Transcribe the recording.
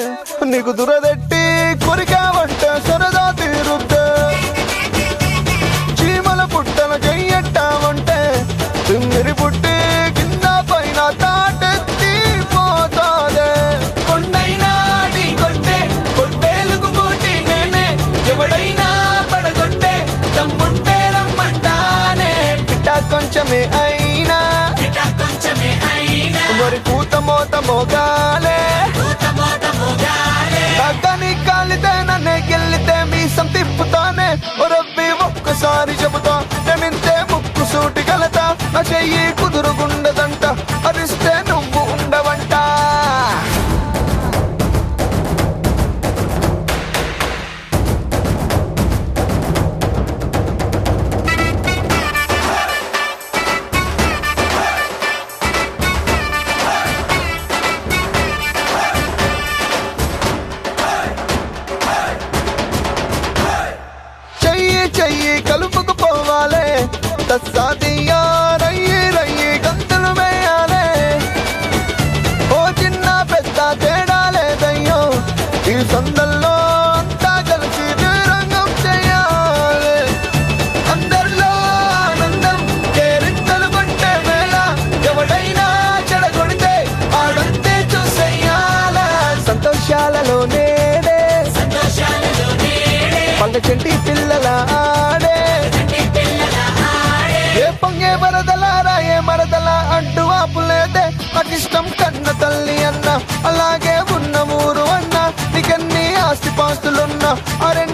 నీకు దురదెట్టి కొరికావంటే సరదా తీరుద్దే చీమల పుట్టన చెయ్యట్టావంటే తిమ్మిరి పుట్టి కింద పైన తాటెత్తి పోతాదే కొండైనా ఢీ కొట్టే కొట్టేలుకు పోటీ నేనే ఎవడైనా పడగొట్టే తమ్ముంటే రమ్మంటానే పిట్ట కొంచెమే అయినా ఇట కొంచెమే అయినా మరి కూత మోత మోగాలే పూత మోత మోగాలే తగ్గని కాలితే నన్నే గెల్లితే మీసం తిప్పుతానే ఓ రబ్బి ఒక్కసారి చెబుతా నేనింతే ముక్కు సూటి కలత నా చెయ్యి కుదురుగుండదంట అరిస్తే నువ్వు ఉండవంట చెయ్యి చెయ్యి కలుపుకు పోవాలే తస్సాదియా రయ్యి రయ్యి గంతులు వేయాలే ఓ చిన్న పెద్ద తేడా లేదయ్యో ఈ సందల్లో అంతా కలిసి రంగం చేయాలి అందరిలో ఆనందం కేరింతలు కొంటే వేళ ఎవడైనా చెడగొడితే ఆడంతే చూసేయాల సంతోషాలలో నేడే సంతోషాలలో నేడే పండ చెంటి పిల్లల ఆడే నీ పిల్లల ఆడే ఏ పొంగే వరదల రాయే మరదల అంటూ ఆపులేదే నాకిష్టం కన్న తల్లి అన్న అలాగే ఉన్న ఊరు అన్న నీకెన్ని ఆస్తి పాస్తులున్నా అరే